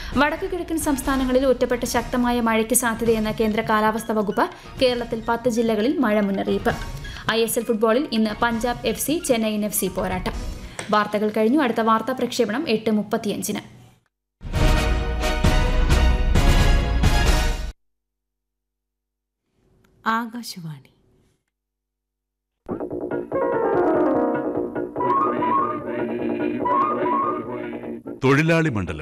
വടക്ക് കിഴക്കൻ സംസ്ഥാനങ്ങളിൽ ഒറ്റപ്പെട്ട ശക്തമായ മഴയ്ക്ക് സാധ്യതയെന്ന കേന്ദ്ര കാലാവസ്ഥാ വകുപ്പ് കേരളത്തിൽ പത്ത് ജില്ലകളിൽ മഴ മുന്നറിയിപ്പ് ഐ എസ് എൽ ഫുട്ബോളിൽ ഇന്ന് Punjab F C Chennaiyin F C പോരാട്ടം വാർത്തകൾ കഴിഞ്ഞു അടുത്ത വാർത്താ പ്രക്ഷേപണം എട്ട് മുപ്പത്തിയഞ്ചിന് ആകാശവാണി തൊഴിലാളി മണ്ഡലം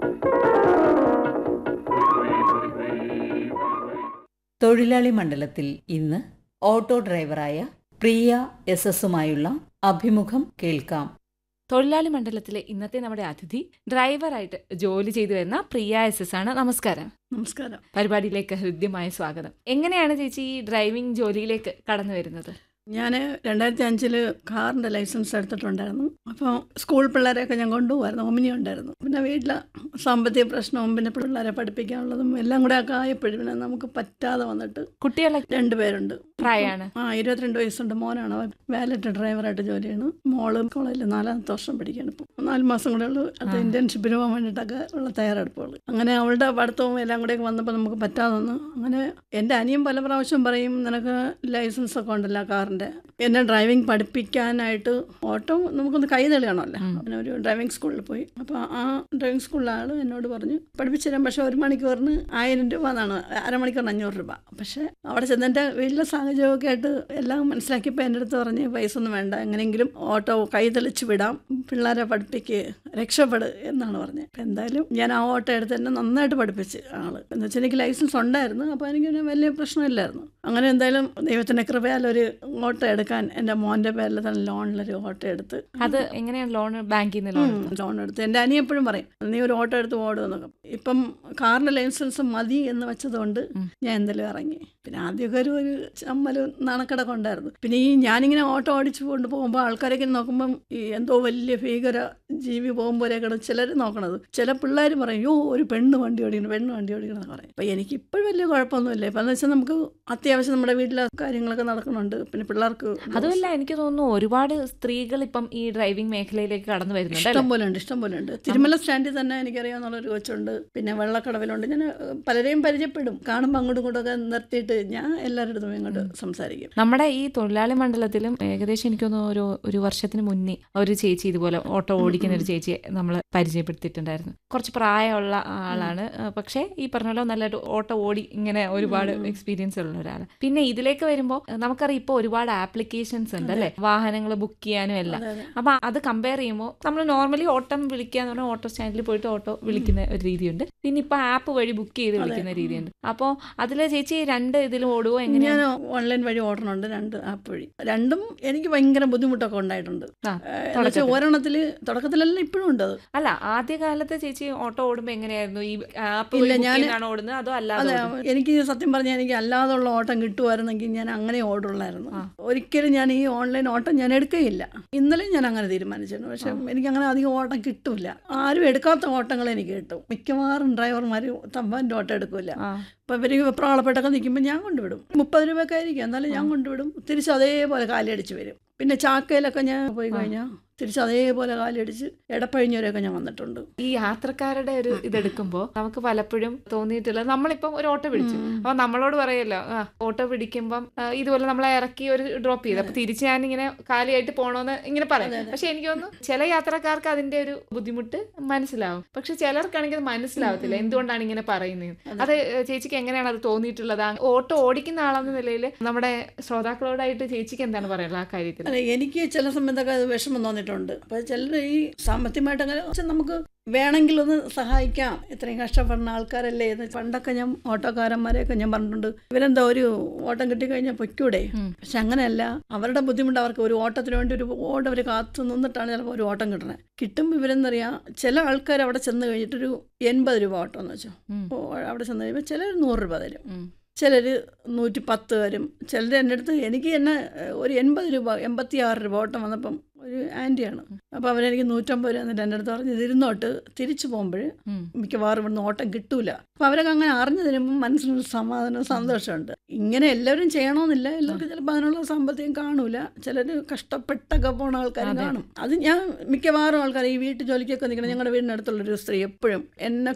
തൊഴിലാളി മണ്ഡലത്തിൽ ഇന്ന് ഓട്ടോ ഡ്രൈവറായ പ്രിയ എസ് എസുമായുള്ള അഭിമുഖം കേൾക്കാം തൊഴിലാളി മണ്ഡലത്തിലെ ഇന്നത്തെ നമ്മുടെ അതിഥി ഡ്രൈവറായിട്ട് ജോലി ചെയ്തു വരുന്ന പ്രിയ എസ് എസ് ആണ് നമസ്കാരം നമസ്കാരം പരിപാടിയിലേക്ക് ഹൃദ്യമായ സ്വാഗതം എങ്ങനെയാണ് ചേച്ചി ഈ ഡ്രൈവിംഗ് ജോലിയിലേക്ക് കടന്നു വരുന്നത് ഞാൻ രണ്ടായിരത്തി അഞ്ചിൽ കാറിൻ്റെ ലൈസൻസ് എടുത്തിട്ടുണ്ടായിരുന്നു അപ്പോൾ സ്കൂൾ പിള്ളേരെയൊക്കെ ഞാൻ കൊണ്ടുപോകായിരുന്നു ഒമിനി ഉണ്ടായിരുന്നു പിന്നെ വീട്ടിലെ സാമ്പത്തിക പ്രശ്നവും പിന്നെ പിള്ളേരെ പഠിപ്പിക്കാനുള്ളതും എല്ലാം കൂടെ ഒക്കെ ആയപ്പോഴും പിന്നെ നമുക്ക് പറ്റാതെ വന്നിട്ട് കുട്ടികളെ രണ്ടുപേരുണ്ട് പ്രായമാണ് ആ ഇരുപത്തിരണ്ട് വയസ്സുണ്ട് മോനാണ് അവൻ വാലറ്റ് ഡ്രൈവറായിട്ട് ജോലി ചെയ്യണ് മോള് കോളേജിൽ നാലാമത്തെ വർഷം പഠിക്കുകയാണ് ഇപ്പോൾ നാല് മാസം കൂടെ ഉള്ളൂ അത് ഇന്റേൺഷിപ്പിന് പോകാൻ വേണ്ടിയിട്ടൊക്കെ ഉള്ള തയ്യാറെടുപ്പുകൾ അങ്ങനെ അവളുടെ പഠിത്തവും എല്ലാം കൂടെ വന്നപ്പോൾ നമുക്ക് പറ്റാതെ വന്നു അങ്ങനെ എൻ്റെ അനിയൻ പല പ്രാവശ്യം പറയും നിനക്ക് ലൈസൻസ് ഒക്കെ ഉണ്ടല്ലോ കാറിൻ്റെ എന്നെ ഡ്രൈവിംഗ് പഠിപ്പിക്കാനായിട്ട് ഓട്ടോ നമുക്കൊന്ന് കൈ തെളിയണമല്ലോ അങ്ങനെ ഒരു ഡ്രൈവിംഗ് സ്കൂളിൽ പോയി അപ്പോൾ ആ ഡ്രൈവിംഗ് സ്കൂളിലെ ആൾ എന്നോട് പറഞ്ഞു പഠിപ്പിച്ചു തരാം പക്ഷേ ഒരു മണിക്കൂറിന് ആയിരം രൂപ എന്നാണ് അരമണിക്കൂറിന് അഞ്ഞൂറ് രൂപ പക്ഷേ അവിടെ ചെന്ന് എൻ്റെ വീട്ടിലെ സാഹചര്യമൊക്കെ ആയിട്ട് എല്ലാം മനസ്സിലാക്കിയപ്പോൾ എൻ്റെ അടുത്ത് പറഞ്ഞ് പൈസ ഒന്നും വേണ്ട എങ്ങനെയെങ്കിലും ഓട്ടോ കൈ തെളിച്ച് വിടാം പിള്ളേരെ പഠിപ്പിക്ക് രക്ഷപ്പെട് എന്നാണ് പറഞ്ഞത് അപ്പം എന്തായാലും ഞാൻ ആ ഓട്ടോ എടുത്ത് എന്നെ നന്നായിട്ട് പഠിപ്പിച്ച് ആള് എന്ന് വെച്ചാൽ എനിക്ക് ലൈസൻസ് ഉണ്ടായിരുന്നു അപ്പോൾ എനിക്ക് പിന്നെ വലിയ പ്രശ്നമില്ലായിരുന്നു അങ്ങനെ എന്തായാലും ദൈവത്തിൻ്റെ കൃപയാൽ ഒരു ഓട്ടോ എടുക്കാൻ എൻ്റെ മോൻ്റെ പേരിൽ തന്നെ ലോണിലൊരു ഓട്ടോ എടുത്ത് അത് എങ്ങനെയാണ് ലോൺ ബാങ്കിൽ നിന്ന് ലോൺ ലോൺ എടുത്ത് എൻ്റെ അനി എപ്പോഴും പറയും നീ ഒരു ഓട്ടോ എടുത്ത് ഓടുമെന്നൊക്കെ ഇപ്പം കാറിൻ്റെ ലൈസൻസ് മതി എന്ന് വെച്ചതുകൊണ്ട് ഞാൻ എന്തെങ്കിലും ഇറങ്ങി പിന്നെ ആദ്യമൊക്കെ ഒരു ഒരു ചമ്മല് നാണക്കടക്കം ഉണ്ടായിരുന്നു പിന്നെ ഈ ഞാനിങ്ങനെ ഓട്ടോ ഓടിച്ചു കൊണ്ട് പോകുമ്പോൾ ആൾക്കാരൊക്കെ നോക്കുമ്പം ഈ എന്തോ വലിയ ഭീകര ജീവി പോകുമ്പോഴേക്കാണ് ചിലർ നോക്കണത് ചില പിള്ളേർ പറയും യോ ഒരു പെണ്ണ് വണ്ടി ഓടിക്കണം പെണ്ണ് വണ്ടി ഓടിക്കണം എന്ന് പറയും അപ്പം എനിക്ക് ഇപ്പോഴും വലിയ കുഴപ്പമൊന്നുമില്ല ഇപ്പം എന്ന് വെച്ചാൽ നമുക്ക് അത്യാവശ്യം നമ്മുടെ വീട്ടിലെ കാര്യങ്ങളൊക്കെ നടക്കുന്നുണ്ട് പിന്നെ പിള്ളേർക്ക് അതുമല്ല എനിക്ക് തോന്നുന്നു ഒരുപാട് സ്ത്രീകൾ ഇപ്പം ഈ ഡ്രൈവിംഗ് മേഖലയിലേക്ക് കടന്നു വരുന്നുണ്ട് ഇഷ്ടം അല്ലേ? പോലെ ഉണ്ട് ഇഷ്ടം പോലെ ഉണ്ട് തിരുമല സ്റ്റാൻഡിൽ തന്നെ എനിക്കറിയാവുന്ന ഒരു കൊച്ചുണ്ട് പിന്നെ വെള്ളക്കടവിലുണ്ട് ഞാൻ ഏഹ്, പലരെയും പരിചയപ്പെടും കാണുമ്പോൾ അങ്ങോട്ടും ഇങ്ങോട്ടൊക്കെ നിർത്തിയിട്ട് ഞാൻ എല്ലാവരുടെ അടുത്തും ഇങ്ങോട്ട് സംസാരിക്കും നമ്മുടെ ഈ തൊഴിലാളി മണ്ഡലത്തിലും ഏകദേശം എനിക്ക് തോന്നുന്നു ഒരു ഒരു വർഷത്തിന് മുന്നേ ഒരു ചേച്ചി ഇതുപോലെ ഓട്ടോ ഓടിക്കുന്ന ഒരു ചേച്ചിയെ നമ്മൾ പരിചയപ്പെടുത്തിയിട്ടുണ്ടായിരുന്നു കുറച്ച് പ്രായമുള്ള ആളാണ് ആ, പക്ഷേ ഈ പറഞ്ഞ പോലെ നല്ലൊരു ഓട്ടോ ഓടി ഇങ്ങനെ ഒരുപാട് എക്സ്പീരിയൻസ് ഉള്ള ഒരാൾ പിന്നെ ഇതിലേക്ക് വരുമ്പോൾ നമുക്കറിയാം ഇപ്പോൾ ഒരുപാട് ആപ്ലിക്കേഷൻസ് ഉണ്ട് അല്ലേ വാഹനങ്ങൾ ബുക്ക് ചെയ്യാനും എല്ലാം അപ്പൊ അത് കമ്പയർ ചെയ്യുമ്പോൾ നമ്മൾ നോർമലി ഓട്ടം വിളിക്കുക എന്ന് പറഞ്ഞാൽ ഓട്ടോ സ്റ്റാൻഡിൽ പോയിട്ട് ഓട്ടോ വിളിക്കുന്ന ഒരു രീതിയുണ്ട് പിന്നെ ഇപ്പൊ ആപ്പ് വഴി ബുക്ക് ചെയ്ത് വിളിക്കുന്ന രീതിയുണ്ട് അപ്പോൾ അതിലെ ചേച്ചി രണ്ട് ഇതിലും ഓടുവോ ഞാൻ എങ്ങനെയാണ് ഓൺലൈൻ വഴി ഓടണുണ്ട് രണ്ട് ആപ്പ് വഴി രണ്ടും എനിക്ക് ഭയങ്കര ബുദ്ധിമുട്ടൊക്കെ ഉണ്ടായിട്ടുണ്ട് ആ, ഏഹ്, എന്ന് വെച്ചാൽ ഒരെണ്ണത്തിൽ തുടക്കത്തിലെല്ലാം ഇപ്പോഴും ഉണ്ട് അത് അല്ല ആദ്യ കാലത്തെ ചേച്ചി ഓട്ടോ ഓടുമ്പോ എങ്ങനെയായിരുന്നു ഈ ആപ്പ് ഇല്ല, വഴി ഞാന് ആണോ ഓടുന്നത് അതോ അല്ലാതെ അതെ ഓടുന്നോ? എനിക്ക് സത്യം പറഞ്ഞാൽ എനിക്ക് അല്ലാതുള്ള ഓട്ടം കിട്ടുമായിരുന്നെങ്കിൽ ഞാൻ അങ്ങനെ ഓടുള്ളായിരുന്നു ഒരിക്കലും ഞാൻ ഈ ഓൺലൈൻ ഓട്ടം ഞാൻ എടുക്കുകയില്ല ഇന്നലെ ഞാൻ അങ്ങനെ തീരുമാനിച്ചിരുന്നു പക്ഷെ എനിക്ക് അങ്ങനെ അധികം ഓട്ടം കിട്ടൂല ആരും എടുക്കാത്ത ഓട്ടങ്ങൾ എനിക്ക് കിട്ടും മിക്കവാറും ഡ്രൈവർമാർ തമ്പാൻ്റെ ഓട്ടം എടുക്കില്ല ആ. അപ്പോൾ ഇവർ വെപ്രാളപ്പെട്ടൊക്കെ നിൽക്കുമ്പോൾ ഞാൻ കൊണ്ടുവിടും മുപ്പത് രൂപയൊക്കെ ആയിരിക്കും എന്നാലും ഞാൻ കൊണ്ടുവിടും തിരിച്ച് അതേപോലെ കാലടിച്ച് വരും പിന്നെ ചാക്കയിലൊക്കെ ഞാൻ പോയി കഴിഞ്ഞാൽ തിരിച്ച് അതേപോലെ കാലടിച്ച് എടപ്പഴിഞ്ഞവരെയൊക്കെ ഞാൻ വന്നിട്ടുണ്ട് ഈ യാത്രക്കാരുടെ ഒരു ഇതെടുക്കുമ്പോൾ നമുക്ക് പലപ്പോഴും തോന്നിയിട്ടുള്ളത് നമ്മളിപ്പം ഒരു ഓട്ടോ പിടിച്ചു അപ്പൊ നമ്മളോട് പറയല്ലോ ആ ഓട്ടോ പിടിക്കുമ്പം ആ, ഇതുപോലെ നമ്മളെ ഇറക്കി ഒരു ഡ്രോപ്പ് ചെയ്ത് അപ്പൊ തിരിച്ച് ഞാൻ ഇങ്ങനെ കാലിയായിട്ട് പോണോന്ന് ഇങ്ങനെ പറയും പക്ഷെ എനിക്ക് തോന്നുന്നു ചില യാത്രക്കാർക്ക് അതിന്റെ ഒരു ബുദ്ധിമുട്ട് മനസ്സിലാവും പക്ഷെ ചിലർക്കാണെങ്കിൽ അത് മനസ്സിലാവത്തില്ല എന്തുകൊണ്ടാണ് ഇങ്ങനെ പറയുന്നത് അത് ചേച്ചിക്ക് എങ്ങനെയാണ് അത് തോന്നിയിട്ടുള്ളത് ആ ഓട്ടോ ഓടിക്കുന്ന ആളെന്ന നിലയിൽ നമ്മുടെ ശ്രോതാക്കളോടായിട്ട് ചേച്ചിക്ക് എന്താണ് പറയാനുള്ളത് ആ കാര്യത്തിൽ അല്ല എനിക്ക് ചില സമയത്തൊക്കെ അത് വിഷമം തോന്നിയിട്ടുണ്ട് അപ്പോൾ ചിലർ ഈ സാമ്പത്തികമായിട്ടൊക്കെ പക്ഷെ നമുക്ക് വേണമെങ്കിൽ ഒന്ന് സഹായിക്കാം ഇത്രയും കഷ്ടപ്പെടുന്ന ആൾക്കാരല്ലേ എന്ന് പണ്ടൊക്കെ ഞാൻ ഓട്ടോക്കാരന്മാരെയൊക്കെ ഞാൻ പറഞ്ഞിട്ടുണ്ട് ഇവരെന്താ ഒരു ഓട്ടം കിട്ടിക്കഴിഞ്ഞാൽ പൊയ്ക്കൂടെ പക്ഷെ അങ്ങനെയല്ല അവരുടെ ബുദ്ധിമുട്ട് അവർക്ക് ഒരു ഓട്ടത്തിന് വേണ്ടി ഒരു ഓട്ടം അവർ കാത്തു നിന്നിട്ടാണ് ചിലപ്പോൾ ഒരു ഓട്ടം കിട്ടണത് കിട്ടുമ്പോൾ ഇവരെന്തറിയാം ചില ആൾക്കാർ അവിടെ ചെന്ന് കഴിഞ്ഞിട്ടൊരു എൺപത് രൂപ ഓട്ടം എന്ന് വെച്ചോ ഓ, അവിടെ ചെന്ന് കഴിയുമ്പോൾ ചിലർ നൂറ് രൂപ തരും ചിലർ നൂറ്റി പത്ത് വരും ചിലർ എൻ്റെ അടുത്ത് എനിക്ക് തന്നെ ഏഹ്, ഒരു എൺപത് രൂപ എൺപത്തി ആറ് രൂപ ഓട്ടം വന്നപ്പം ഒരു ആൻറ്റിയാണ് അപ്പോൾ അവരെനിക്ക് നൂറ്റമ്പത് രൂപ എന്നിട്ട് എൻ്റെ അടുത്ത് പറഞ്ഞ് ഇതിരുന്നോട്ട് തിരിച്ചു പോകുമ്പോൾ മിക്കവാറും ഇവിടുന്ന് ഓട്ടം കിട്ടൂല അപ്പോൾ അവരൊക്കെ അങ്ങനെ അറിഞ്ഞു തരുമ്പോൾ മനസ്സിനൊരു സമാധാനവും സന്തോഷമുണ്ട് ഇങ്ങനെ എല്ലാവരും ചെയ്യണമെന്നില്ല എല്ലാവർക്കും ചിലപ്പോൾ അതിനുള്ള സാമ്പത്തികം കാണൂല ചിലർ കഷ്ടപ്പെട്ടൊക്കെ പോണ ആൾക്കാർ കാണും അത് ഞാൻ മിക്കവാറും ആൾക്കാർ ഈ വീട്ടു ജോലിക്കൊക്കെ നിൽക്കണം ഞങ്ങളുടെ വീടിനടുത്തുള്ളൊരു സ്ത്രീ എപ്പോഴും എന്നെ